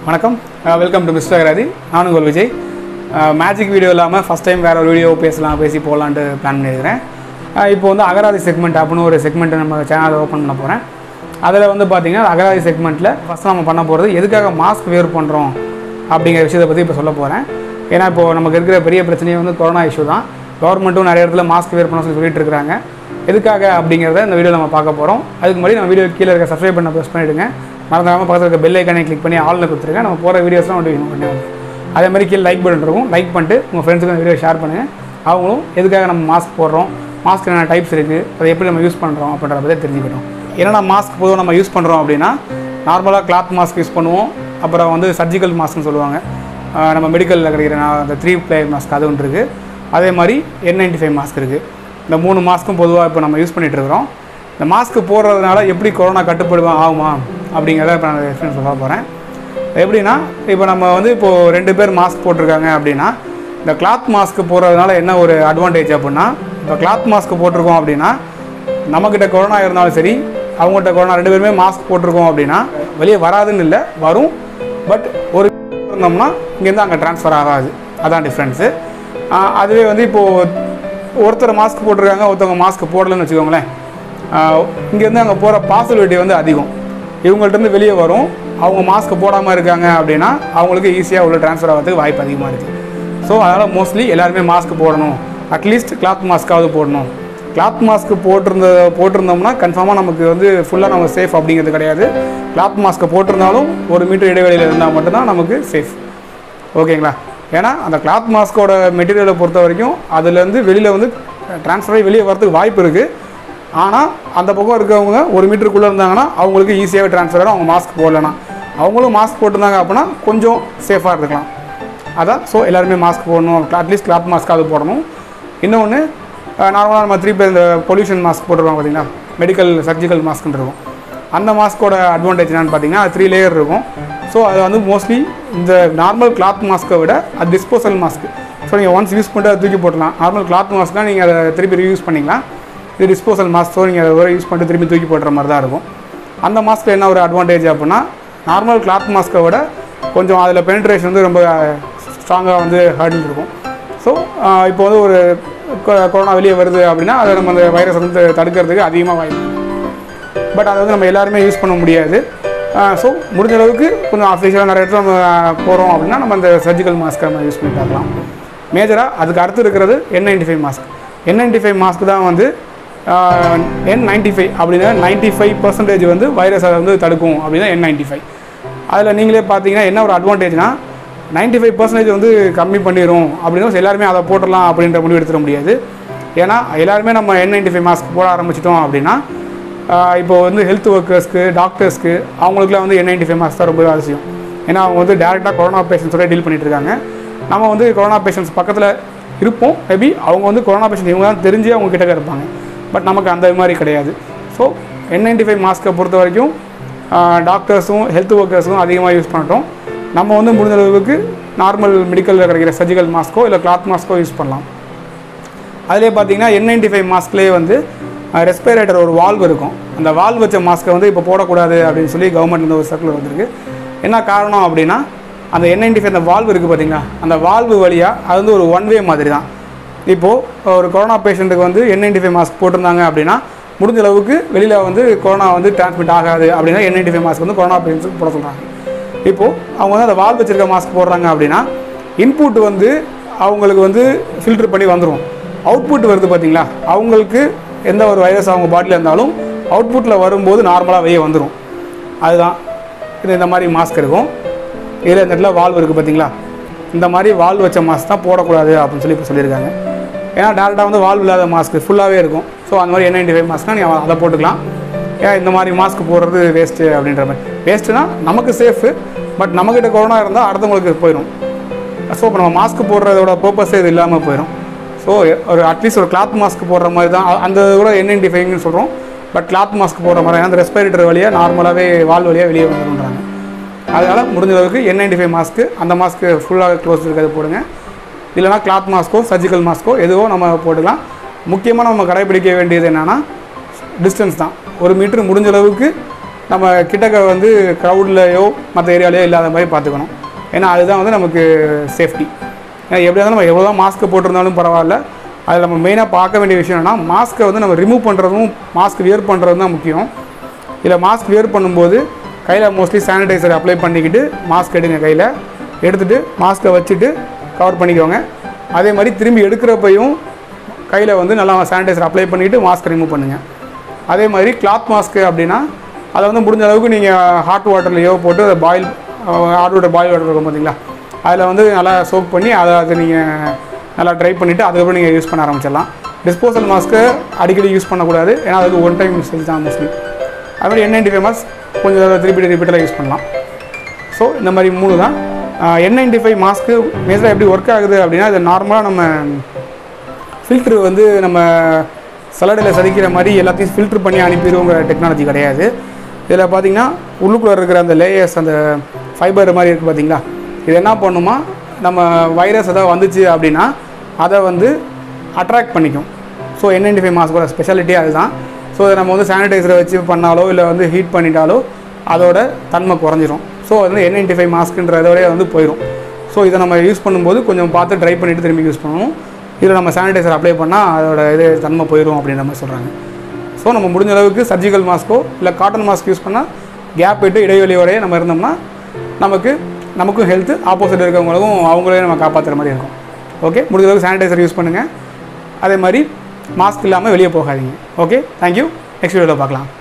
வணக்கம் welcome to mister அகராதி நான் உங்கள் விஜய் மேஜிக் வீடியோ இல்லாமல் ஃபஸ்ட் டைம் வேறு ஒரு வீடியோ பேசலாம் பேசி போகலான்ட்டு பிளான் பண்ணியிருக்கிறேன் அஹ் இப்போ வந்து அகராதி செக்மெண்ட் அப்படின்னு ஒரு செக்மெண்ட்டை நம்ம சேனலை ஓப்பன் பண்ண போகிறேன் அதில் வந்து பார்த்தீங்கன்னா அகராதி செக்மெண்ட்டில் ஃபஸ்ட் நம்ம பண்ண போகிறது எதுக்காக மாஸ்க் வேர் பண்ணுறோம் அப்படிங்கிற விஷயத்தை பற்றி இப்போ சொல்ல போகிறேன் ஏன்னா இப்போது நமக்கு இருக்கிற பெரிய பிரச்சனையே வந்து கொரோனா இஷ்யூ தான் கவர்மெண்ட்டும் நிறைய இடத்துல மாஸ்க் வேர் பண்ண சொல்லி சொல்லிட்டு இருக்காங்க எதுக்காக அப்படிங்கிறத இந்த வீடியோ நம்ம பார்க்க போகிறோம் அதுக்கு முன்னாடி நம்ம வீடியோ கீழே இருக்க சப்ஸ்கிரைப் பண்ண ப்ரெஸ் பண்ணிவிடுங்க மறந்துடாமல் பக்கத்தில் இருக்க பெல் ஐக்கானே கிளிக் பண்ணி ஆல்னு கொடுத்துருங்க நம்ம போகிற வீடியோஸ்லாம் நோட்டிஃபிகேஷன் பண்ணி வந்து அதே மாதிரி கீழே லைக் பட்டன் இருக்கும் லைக் பண்ணிட்டு உங்கள் ஃப்ரெண்ட்ஸுக்கு அந்த வீடியோ ஷேர் பண்ணுங்கள் அவங்களும் எதுக்காக நம்ம மாஸ்க் போடுறோம் மாஸ்க் என்னென்ன டைப்ஸ் இருக்குது அதை எப்படி நம்ம யூஸ் பண்ணுறோம் அப்படின்றத பற்றி தெரிஞ்சுக்கிட்டோம் என்னென்ன மாஸ்க் பொதுவாக நம்ம யூஸ் பண்ணுறோம் அப்படின்னா நார்மலாக கிளாத் மாஸ்க் யூஸ் பண்ணுவோம் அப்புறம் வந்து சர்ஜிக்கல் மாஸ்க்னு சொல்லுவாங்க ஆஹ் நம்ம மெடிக்கலில் கிடைக்கிற நான் அந்த த்ரீ பிளேயர் மாஸ்க் அது ஒன்று இருக்குது அதே மாதிரி என் நைன்டி ஃபைவ் மாஸ்க் இருக்குது இந்த மூணு மாஸ்க்கும் பொதுவாக இப்போ நம்ம யூஸ் பண்ணிகிட்டு இருக்கிறோம் இந்த மாஸ்க் போடுறதுனால எப்படி கொரோனா கட்டுப்படுவா ஆகுமா அப்படிங்கிறத இப்போ நான் எக்ஸ்பிளைன் சொல்ல போகிறேன் எப்படின்னா இப்போ நம்ம வந்து இப்போது ரெண்டு பேர் மாஸ்க் போட்டிருக்காங்க அப்படின்னா இந்த கிளாத் மாஸ்க் போடுறதுனால என்ன ஒரு அட்வான்டேஜ் அப்படின்னா இப்போ கிளாத் மாஸ்க் போட்டிருக்கோம் அப்படின்னா நம்மக்கிட்ட கொரோனா இருந்தாலும் சரி அவங்ககிட்ட கொரோனா ரெண்டு பேருமே மாஸ்க் போட்டிருக்கோம் அப்படின்னா வெளியே வராதுன்னு இல்லை வரும் பட் ஒரு இருந்தோம்னா இங்கேருந்து அங்கே ட்ரான்ஸ்ஃபர் ஆகாது அதான் டிஃப்ரென்ஸு அதுவே வந்து இப்போது ஒருத்தர் மாஸ்க் போட்டிருக்காங்க ஒருத்தவங்க மாஸ்க் போடலைன்னு வச்சுக்கோங்களேன் இங்கேருந்து அங்கே போகிற பாசிபிலிட்டி வந்து அதிகம் இவங்கள்ட்டேருந்து வெளியே வரும் அவங்க மாஸ்க் போடாமல் இருக்காங்க அப்படின்னா அவங்களுக்கு ஈஸியாக உள்ள ட்ரான்ஸ்ஃபர் ஆகிறதுக்கு வாய்ப்பு அதிகமாக இருக்குது ஸோ அதனால் மோஸ்ட்லி எல்லாருமே மாஸ்க் போடணும் அட்லீஸ்ட் கிளாத் மாஸ்க்காவது போடணும் கிளாத் மாஸ்க் போட்டிருந்த போட்டிருந்தோம்னா கன்ஃபார்மாக நமக்கு வந்து ஃபுல்லாக நம்ம சேஃப் அப்படிங்கிறது கிடையாது கிளாத் மாஸ்க்கை போட்டிருந்தாலும் ஒரு மீட்டர் இடைவெளியில் இருந்தால் மட்டும்தான் நமக்கு சேஃப் ஓகேங்களா ஏன்னா அந்த கிளாத் மாஸ்கோட மெட்டீரியலை பொறுத்த வரைக்கும் அதுலேருந்து வெளியில் வந்து ட்ரான்ஸ்ஃபர் ஆகி வெளியே வரதுக்கு வாய்ப்பு இருக்குது ஆனால் அந்த பக்கம் இருக்கவங்க ஒரு மீட்டருக்குள்ளே இருந்தாங்கன்னா அவங்களுக்கு ஈஸியாகவே ட்ரான்ஸ்ஃபர் ஆகும் அவங்க மாஸ்க் போடலனா அவங்களும் மாஸ்க் போட்டிருந்தாங்க அப்படின்னா கொஞ்சம் சேஃபாக இருக்கலாம் அதான் ஸோ எல்லாருமே மாஸ்க் போடணும் அட்லீஸ்ட் கிளாத் மாஸ்க்காவது போடணும் இன்னொன்று நார்மலாக நம்ம திருப்பி இந்த பொல்யூஷன் மாஸ்க் போட்டுருவாங்க பார்த்தீங்களா மெடிக்கல் சர்ஜிக்கல் மாஸ்க்னு இருக்கும் அந்த மாஸ்க்கோட அட்வான்டேஜ் என்னன்னு பார்த்தீங்கன்னா அது த்ரீ லேயர் இருக்கும் ஸோ அது வந்து மோஸ்ட்லி இந்த நார்மல் கிளாத் மாஸ்க்கை விட அது டிஸ்போசல் மாஸ்க் ஸோ நீங்கள் ஒன்ஸ் யூஸ் பண்ணிட்டு அதை தூக்கி போட்டலாம் நார்மல் கிளாத் மாஸ்க்னால் நீங்கள் அதை திருப்பி ரீயூஸ் பண்ணிக்கலாம் இது டிஸ்போசல் மாஸ்க் ஸோ நீங்கள் அதை ஒரு யூஸ் பண்ணிட்டு திருப்பி தூக்கி போடுற மாதிரி தான் இருக்கும் அந்த மாஸ்க்கில் என்ன ஒரு அட்வான்டேஜ் அப்படின்னா நார்மல் கிளாத் மாஸ்க்கை விட கொஞ்சம் அதில் பெனிட்ரேஷன் வந்து ரொம்ப ஸ்ட்ராங்காக வந்து ஹேர்டில் இருக்கும் ஸோ இப்போ வந்து ஒரு கொ- கொரோனா வெளியே வருது அப்படின்னா அதை நம்ம அந்த வைரஸ் வந்து தடுக்கிறதுக்கு அதிகமாக வாய்ப்பு பட் அதை வந்து நம்ம எல்லாருமே யூஸ் பண்ண முடியாது ஸோ முடிஞ்ச அளவுக்கு கொஞ்சம் அஃபிஷியலாக நிறைய இடத்துல நம்ம போகிறோம் அப்படின்னா நம்ம அந்த சர்ஜிக்கல் மாஸ்க்கை நம்ம யூஸ் பண்ணி பார்க்கலாம் மேஜராக அதுக்கு அடுத்து இருக்கிறது N ninety five mask N ninety five mask தான் வந்து என் நைன்டி ஃபைவ் அப்படின்னா நைன்டி ஃபைவ் பர்சன்டேஜ் வந்து வைரஸை வந்து தடுக்கும் அப்படின்னா என் நைன்டி ஃபைவ் அதில் நீங்களே பார்த்தீங்கன்னா என்ன ஒரு அட்வான்டேஜ்னா நைன்டி ஃபைவ் பர்சன்டேஜ் வந்து கம்மி பண்ணிடும் அப்படின்னா எல்லாருமே அதை போட்டுடலாம் அப்படின்ற முடிவு எடுத்துட முடியாது ஏன்னா எல்லாருமே நம்ம என் நைன்டி ஃபைவ் மாஸ்க் போட ஆரம்பிச்சிட்டோம் அப்படின்னா ஆஹ் இப்போ வந்து ஹெல்த் ஒர்க்கர்ஸ்க்கு டாக்டர்ஸ்க்கு அவங்களுக்குலாம் வந்து என் நைன்டி ஃபைவ் மாஸ்க் தான் ரொம்ப அவசியம் ஏன்னா அவங்க வந்து டேரெக்டாக கொரோனா பேஷண்ட்ஸோட டீல் பண்ணிட்டு இருக்காங்க நம்ம வந்து கொரோனா பேஷண்ட்ஸ் பக்கத்தில் இருப்போம் மேபி அவங்க வந்து கொரோனா பேஷண்ட் இவங்க தான் தெரிஞ்சு அவங்க கிட்டக்க இருப்பாங்க பட் நமக்கு அந்த மாதிரி கிடையாது ஸோ என் நைன்டி ஃபைவ் மாஸ்க்கை பொறுத்த வரைக்கும் டாக்டர்ஸும் ஹெல்த் ஒர்க்கர்ஸும் அதிகமாக யூஸ் பண்ணிட்டோம் நம்ம வந்து முடிஞ்ச அளவுக்கு நார்மல் மெடிக்கலில் கிடைக்கிற சர்ஜிக்கல் மாஸ்க்கோ இல்லை கிளாத் மாஸ்க்கோ யூஸ் பண்ணலாம் அதிலே பார்த்தீங்கன்னா என் நைன்டி ஃபைவ் மாஸ்க்லேயே வந்து ரெஸ்பிரேட்டர் ஒரு வால்வ் இருக்கும் அந்த வால்வ் வச்ச மாஸ்க்கை வந்து இப்போ போடக்கூடாது அப்படின்னு சொல்லி கவர்மெண்ட் ஒரு சர்க்குலர் வந்திருக்கு என்ன காரணம் அப்படின்னா அந்த என் நைன்டி ஃபைவ் அந்த வால்வ் இருக்குது பார்த்தீங்களா அந்த வால்வு வழியாக அது வந்து ஒரு ஒன் வே மாதிரி தான் இப்போது ஒரு கொரோனா பேஷண்ட்டுக்கு வந்து என் நைன்டி ஃபைவ் மாஸ்க் போட்டிருந்தாங்க அப்படின்னா முடிஞ்ச அளவுக்கு வெளியில் வந்து கொரோனா வந்து டிரான்ஸ்மிட் ஆகாது அப்படின்னா என் நைன்டி ஃபைவ் மாஸ்க் வந்து கொரோனா பேஷண்ட்ஸுக்கு போட சொல்கிறாங்க இப்போது அவங்க வந்து அந்த வால் வச்சிருக்க மாஸ்க் போடுறாங்க அப்படின்னா இன்புட் வந்து அவங்களுக்கு வந்து ஃபில்டர் பண்ணி வந்துடும் அவுட்புட் வருது பார்த்தீங்களா அவங்களுக்கு எந்த ஒரு வைரஸ் அவங்க பாடியில் இருந்தாலும் அவுட்புட்டில் வரும்போது நார்மலாக வெளியே வந்துடும் அதுதான் இது இந்த மாதிரி மாஸ்க் இருக்கும் இதில் இந்த இடத்துல வால்வ் இருக்குது பார்த்தீங்களா இந்த மாதிரி வால்வ் வச்ச மாஸ்க் தான் போடக்கூடாது அப்படின்னு சொல்லி இப்போ சொல்லியிருக்காங்க ஏன்னா டேரெக்டாக வந்து வால்வ் இல்லாத மாஸ்க் ஃபுல்லாகவே இருக்கும் ஸோ அந்த மாதிரி என் நைன்டி ஃபைவ் மாஸ்க்னால் நீங்கள் அதை போட்டுக்கலாம் ஏன் இந்த மாதிரி மாஸ்க் போடுறது வேஸ்ட்டு அப்படின்ற மாதிரி வேஸ்ட்டுனா நமக்கு சேஃபு பட் நம்மக்கிட்ட கொரோனா இருந்தால் அடுத்தவங்களுக்கு போயிடும் ஸோ இப்போ நம்ம மாஸ்க் போடுறதோட பர்பஸே இது இல்லாமல் போயிடும் ஸோ ஒரு அட்லீஸ்ட் ஒரு கிளாத் மாஸ்க் போடுற மாதிரி தான் அ- அந்த இது கூட என் ஃபைவ்னு சொல்கிறோம் பட் கிளாத் மாஸ்க் போடுற மாதிரி ஏன்னா அந்த ரெஸ்பிரேட்டர் வழியாக நார்மலாகவே வால் வழியாக வெளியே வந்துடுன்றாங்க அதனால் முடிஞ்ச அளவுக்கு என் நைன்டி ஃபைவ் மாஸ்க்கு அந்த மாஸ்க்கு ஃபுல்லாக க்ளோஸ் இருக்கிறது போடுங்க இல்லைனா கிளாத் மாஸ்க்கோ சர்ஜிக்கல் மாஸ்க்கோ எதுவோ நம்ம போட்டுக்கலாம் முக்கியமாக நம்ம கடைபிடிக்க வேண்டியது என்னென்னா டிஸ்டன்ஸ் தான் ஒரு மீட்ரு முடிஞ்ச அளவுக்கு நம்ம கிட்டக்க வந்து க்ரௌட்லையோ மற்ற ஏரியாலையோ இல்லாத மாதிரி பார்த்துக்கணும் ஏன்னா அதுதான் வந்து நமக்கு சேஃப்டி ஏன்னா எப்படியா இருந்தாலும் நம்ம எவ்வளோ தான் மாஸ்க்கு போட்டிருந்தாலும் பரவாயில்ல அதில் நம்ம மெயினாக பார்க்க வேண்டிய விஷயம் என்னன்னா மாஸ்க்கை வந்து நம்ம ரிமூவ் பண்ணுறதும் மாஸ்க் வியர் பண்ணுறதும் தான் முக்கியம் இதில் மாஸ்க் வியர் பண்ணும்போது கையில் மோஸ்ட்லி சானிடைசர் அப்ளை பண்ணிக்கிட்டு மாஸ்க் எடுங்க கையில் எடுத்துகிட்டு மாஸ்க்கை வச்சுட்டு கவர் பண்ணிக்கோங்க அதே மாதிரி திரும்பி எடுக்கிறப்பையும் கையில் வந்து நல்லா சானிடைசர் அப்ளை பண்ணிவிட்டு மாஸ்க் ரிமூவ் பண்ணுங்கள் அதே மாதிரி கிளாத் மாஸ்க்கு அப்படின்னா அதை வந்து முடிஞ்ச அளவுக்கு நீங்கள் ஹாட் வாட்டர்லையோ போட்டு அதை boil hot water boil water இருக்கும் பார்த்தீங்களா அதில் வந்து நல்லா சோப் பண்ணி அதை அதை நீங்கள் நல்லா ட்ரை பண்ணிவிட்டு அதுக்கப்புறம் நீங்கள் யூஸ் பண்ண ஆரம்பிச்சிடலாம் டிஸ்போசல் மாஸ்க்கு அடிக்கடி யூஸ் பண்ணக்கூடாது ஏன்னா அது ஒன் டைம் யூஸ் தான் மோஸ்ட்லி அது மாதிரி என் நைன்டி ஃபைவ் மாஸ்க் கொஞ்சம் திருப்பி ரிப்பீட்டராக யூஸ் பண்ணலாம் ஸோ இந்த மாதிரி மூணு தான் என் நைன்டி ஃபைவ் மாஸ்க்கு மேஜராக எப்படி ஒர்க் ஆகுது அப்படின்னா இது நார்மலாக நம்ம ஃபில்ட்ரு வந்து நம்ம சலடையில் சதிக்கிற மாதிரி எல்லாத்தையும் ஃபில்ட்ரு பண்ணி அனுப்பிடுவோங்கிற டெக்னாலஜி கிடையாது இதில் பார்த்தீங்கன்னா உள்ளுக்குள்ளே இருக்கிற அந்த லேயர்ஸ் அந்த ஃபைபர் மாதிரி இருக்குது பார்த்தீங்களா இது என்ன பண்ணுமா நம்ம வைரஸ் ஏதாவது வந்துச்சு அப்படின்னா அதை வந்து அட்ராக்ட் பண்ணிக்கும் ஸோ என் நைன்டி ஃபைவ் மாஸ்கோட ஸ்பெஷாலிட்டி அதுதான் ஸோ இதை நம்ம வந்து சானிடைசரை வச்சு பண்ணாலோ இல்லை வந்து ஹீட் பண்ணிட்டாலோ அதோட தன்மை குறைஞ்சிரும் ஸோ அது வந்து என் நைன்டி ஃபைவ் மாஸ்க்குன்றதோடய வந்து போயிடும் ஸோ இதை நம்ம யூஸ் பண்ணும்போது கொஞ்சம் பார்த்து ட்ரை பண்ணிவிட்டு திரும்பி யூஸ் பண்ணணும் இதில் நம்ம சானிடைசர் அப்ளை பண்ணால் அதோட இது தன்மை போயிடும் அப்படின்ற மாதிரி சொல்கிறாங்க ஸோ நம்ம முடிஞ்ச அளவுக்கு சர்ஜிக்கல் மாஸ்க்கோ இல்லை காட்டன் மாஸ்க் யூஸ் பண்ணால் கேப் விட்டு இடைவெளியோடய நம்ம இருந்தோம்னா நமக்கு நமக்கும் ஹெல்த்து ஆப்போசிட் இருக்கவங்களுக்கும் அவங்களே நம்ம காப்பாற்றுற மாதிரி இருக்கும் ஓகே முடிஞ்ச அளவுக்கு சானிடைசர் யூஸ் பண்ணுங்கள் அதே மாதிரி மாஸ்க் இல்லாமல் வெளியே போகாதீங்க ஓகே தேங்க்யூ நெக்ஸ்ட் வீடியோவில் பார்க்கலாம்